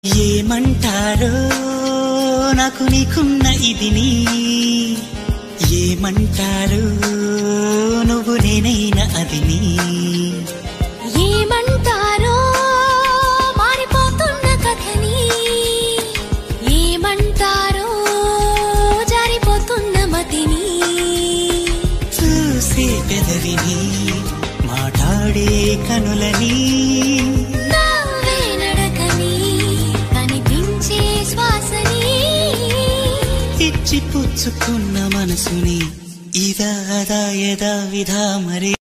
ఏమంటారో నాకు నీకున్న ఇదిని ఏమంటారు నువ్వు నేనైన అదిని ఏమంటారో మారిపోతున్న కథని ఏమంటారో జారిపోతున్న మతిని చూసే పెదవిని మాట్లాడే కనులని నవ్వే నడకని కనిపించే శ్వాసని ఇచ్చి పుచ్చుకున్న మనసుని ఇదా అదా యదా విధా మరే